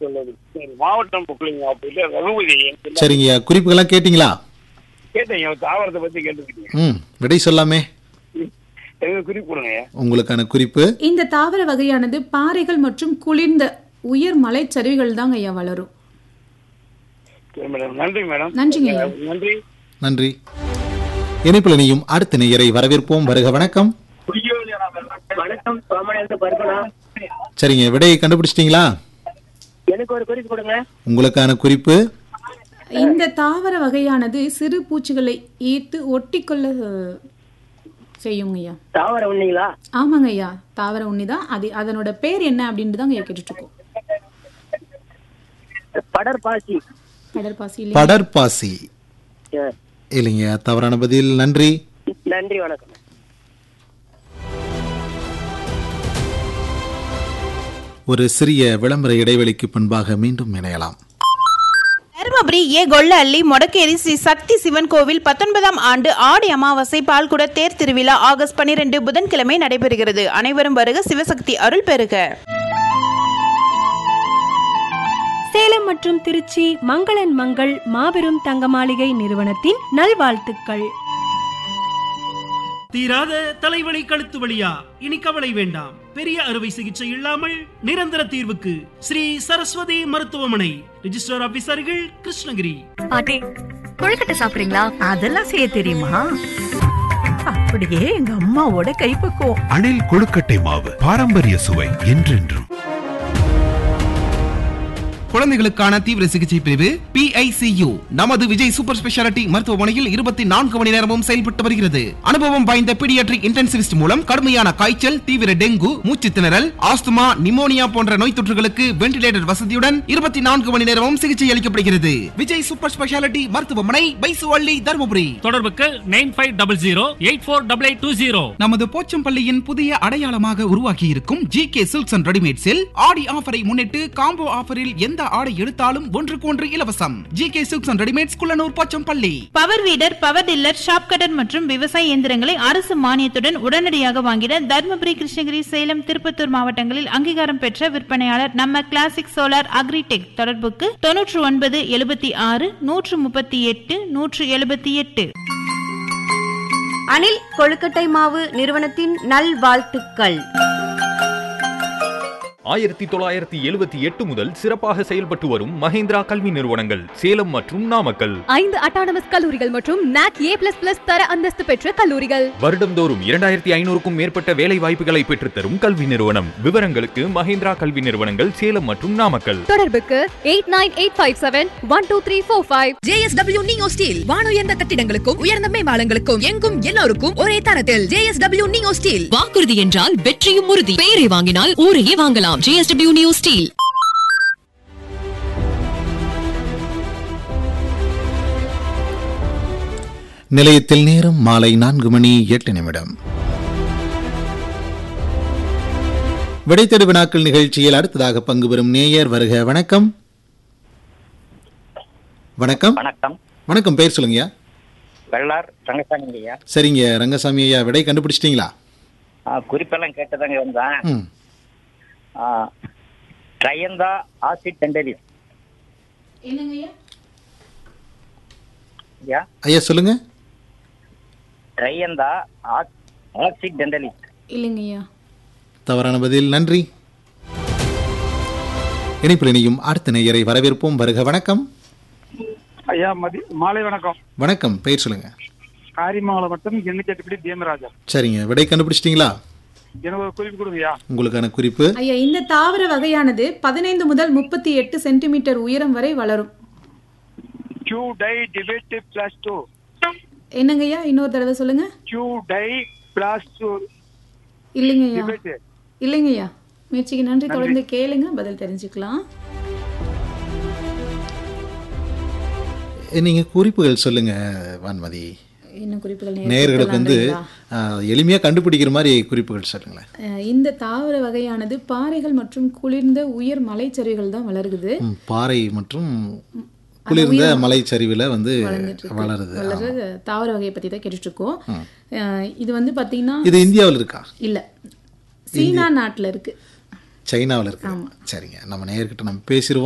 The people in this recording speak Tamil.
சொல்லுது சரி, மாவட்டம் புக்லிங்க ரகுபதி சரிங்கய்யா குறிப்புகள்லாம் கேட்டிங்களா கேட்டீங்க தாவரத்தை பத்தி கேட்டுக்கிட்டீங்க ம் விடை சொல்லாமே எங்க குறிப்பு கொடுங்க உங்களுக்கான குறிப்பு இந்த தாவர வகையானது பாறைகள் மற்றும் குளிர்ந்த உயர் மலைச்சரிவுகள் தாங்க ஐயா வளரும் சரி மேடம் நன்றி மேடம் நன்றிங்க ஐயா நன்றி நன்றி இணைப்பில் இணையும் அடுத்த நேயரை வரவேற்போம் வருக வணக்கம் வணக்கம் சோமனேந்து பருப்பனா சரிங்க விடையை கண்டுபிடிச்சிட்டீங்களா எனக்கு ஒரு குறிப்பு கொடுங்க உங்களுக்கான குறிப்பு இந்த தாவர வகையானது சிறு பூச்சிகளை ஈர்த்து ஒட்டிக்கொள்ள அஹ், செய்யுங்க ஐயா தாவர உண்ணிங்களா ஆமாங்க ஐயா தாவர உண்ணிதான் அது அதனோட பேர் என்ன அப்படின்ட்டு தாங்க ஐயா கேட்டுட்டு இருக்கோம் படர் பாசி கடற்பாசி இல்லையா படர்பாசி சரி. இல்லைங்க தவறான பதில் நன்றி நன்றி வணக்கம் ஒரு சிறிய விளம்பர இடைவெளிக்கு பின்பாக மீண்டும் இணையலாம் தருமபுரி ஏ கொள்ளஅள்ளி மொடக்கேரி ஸ்ரீ சக்தி சிவன் கோவில் பத்தொன்பதாம் ஆண்டு ஆடி அமாவாசை பால்குட தேர் திருவிழா ஆகஸ்ட் பனிரெண்டு புதன்கிழமை நடைபெறுகிறது அனைவரும் வருக சிவசக்தி அருள் பெறுக சேலம் மற்றும் திருச்சி மங்களன் மங்கள் மாபெரும் தங்க மாளிகை நிறுவனத்தின் நல்வாழ்த்துக்கள் தீராத தலைவலி கழுத்து வலியா இனி கவலை வேண்டாம் பெரிய அறுவை சிகிச்சை இல்லாமல் நிரந்தர தீர்வுக்கு ஸ்ரீ சரஸ்வதி மருத்துவமனை ரிஜிஸ்டர் ஆபீசர்கள் கிருஷ்ணகிரி பாட்டி கொழுக்கட்டை சாப்பிடுறீங்களா அதெல்லாம் செய்ய தெரியுமா அப்படியே எங்க அம்மாவோட கைப்பக்குவம் அணில் கொழுக்கட்டை மாவு பாரம்பரிய சுவை என்றென்றும் குழந்தைகளுக்கான தீவிர சிகிச்சை பிரிவு PICU நமது விஜய் சூப்பர் ஸ்பெஷாலிட்டி மருத்துவமனையில் இருபத்தி நான்கு மணி நேரமும் செயல்பட்டு வருகிறது அனுபவம் வாய்ந்த பீடியாட்ரிக் இன்டென்சிவிஸ்ட் மூலம் கடுமையான காய்ச்சல் தீவிர டெங்கு மூச்சு திணறல் ஆஸ்துமா நிமோனியா போன்ற நோய் தொற்றுகளுக்கு வென்டிலேட்டர் வசதியுடன் இருபத்தி நான்கு மணி நேரமும் சிகிச்சை அளிக்கப்படுகிறது விஜய் சூப்பர் ஸ்பெஷாலிட்டி மருத்துவமனை பைசுவள்ளி தருமபுரி தொடர்புக்கு nine five double zero eight four double eight two zero நமது போச்சம்பள்ளியின் புதிய அடையாளமாக உருவாக்கி இருக்கும் ஜி கே சில்க்ஸ் அண்ட் ரெடிமேட்ஸில் ஆடி ஆஃபரை முன்னிட்டு காம்போ ஆஃபரில் எந்த ஆடை எடுத்தாலும் ஒன்றுக்கு ஒன்று இலவசம் G K silks and readymades Kullanur Pochampalli power weeder power tiller chaff cutter மற்றும் விவசாய இயந்திரங்களை அரசு மானியத்துடன் உடனடியாக வாங்கிட தருமபுரி கிருஷ்ணகிரி சேலம் திருப்பத்தூர் மாவட்டங்களில் அங்கீகாரம் பெற்ற விற்பனையாளர் நம்ம கிளாசிக் சோலார் அக்ரிடெக் தொடர்புக்கு தொன்னூற்று ஒன்பது எழுபத்தி ஆறு நூற்று முப்பத்தி எட்டு நூற்று எழுபத்தி எட்டு அணில் கொழுக்கட்டை மாவு நிறுவனத்தின் நல்வாழ்த்துக்கள் ஆயிரத்தி தொள்ளாயிரத்தி எழுபத்தி எட்டு முதல் சிறப்பாக செயல்பட்டு வரும் மஹேந்திரா கல்வி நிறுவனங்கள் சேலம் மற்றும் நாமக்கல் ஐந்து அட்டானமஸ் கல்லூரிகள் மற்றும் நாக் ஏ பிளஸ் பிளஸ் தர அந்தஸ்து பெற்ற கல்லூரிகள் வருடம்தோறும் இரண்டாயிரத்தி ஐநூறுக்கும் மேற்பட்ட வேலை வாய்ப்புகளை பெற்றுத்தரும் கல்வி நிறுவனம் விவரங்களுக்கு மஹேந்திரா கல்வி நிறுவனங்கள் சேலம் மற்றும் நாமக்கல் தொடர்புக்கு eight nine eight five seven one two three four five JSW neo steel வானுயர்ந்த கட்டிடங்களுக்கும் உயர்ந்த மேம்பாலங்களுக்கும் எங்கும் எல்லோருக்கும் ஒரே தரத்தில் ஜேஎஸ்டபிள்யூ நியோ ஸ்டீல் வாக்குறுதி என்றால் வெற்றியும் உறுதி பெயரை வாங்கினால் ஊரையே வாங்கலாம் ஜேஎஸ்டபிள்யூ நியோ ஸ்டீல் நிலையத்தில் நேரம் மாலை நான்கு மணி எட்டு நிமிடம் விடைத்தெடு வினாக்கள் நிகழ்ச்சியில் அடுத்ததாக பங்கு பெறும் நேயர் வருக வணக்கம் வணக்கம் வணக்கம் வணக்கம் பேர் சொல்லுங்கய்யா வெள்ளார் ரங்கசாமி ஐயா சரிங்க ரங்கசாமி ஐயா விடை கண்டுபிடிச்சிட்டீங்களா ஆ, குறிப்பெல்லாம் கேட்டதாங்க வந்தேன் ம் ட்ரையந்தா ஆசிட் டெண்டலிஸ் என்னங்கய்யா ஐயா ஐயா சொல்லுங்க ட்ரையந்தா ஆசிட் டெண்டலிஸ் இல்லைங்கய்யா தவறான பதில் நன்றி இணைப்பில் இணையும் அடுத்த நேயரை வரவேற்போம் வருக வணக்கம் ஐயா மதி மாலை வணக்கம் வணக்கம் பெயர் சொல்லுங்க காரிமங்கலம் மட்டும் எண்ணூத்தி எட்டுப்படி தேமராஜா சரிங்க விடை கண்டுபிடிச்சிட்டீங்களா எனக்கு ஒரு குறிப்பு கொடுங்கய்யா உங்களுக்கான குறிப்பு ஐயா இந்த தாவர வகையானது பதினைந்து முதல் முப்பத்தி எட்டு சென்டிமீட்டர் உயரம் வரை வளரும் கியூ டை டிபேட் பிளஸ் டூ என்னங்கய்யா இன்னொரு தடவை சொல்லுங்க கியூ டை பிளஸ் டூ இல்லைங்கய்யா டிபேட் இல்லைங்கய்யா முயற்சிக்கு நன்றி தொடர்ந்து கேளுங்க பதில் தெரிஞ்சுக்கலாம் நீங்க குறிப்புகள் சொல்லுங்க வான்மதி என்ன குறிப்புகள் நேயர்களுக்கு வந்து நேர்காணலா? ஆ, எளிமையா கண்டுபிடிக்கிற மாதிரி குறிப்புகள் சொல்லுங்களேன் அஹ் இந்த தாவர வகையானது பாறைகள் மற்றும் குளிர்ந்த உயர் மலைச்சரிவுகள் தான் வளருது ம், பாறை மற்றும் குளிர்ந்த மலைச்சரிவில் வந்து வளருது ஆமா. வளர்ற தாவர வகையை பத்தி தான் கேட்டுட்டு இருக்கோம் அஹ் இது வந்து பாத்தீங்கன்னா இது இந்தியாவில் இருக்கா இல்ல சீனா நாட்டுல இருக்கு சைனாவில் இருக்கு சரிங்க நம்ம நேயர்கிட்ட நம்ம பேசிடுவோம்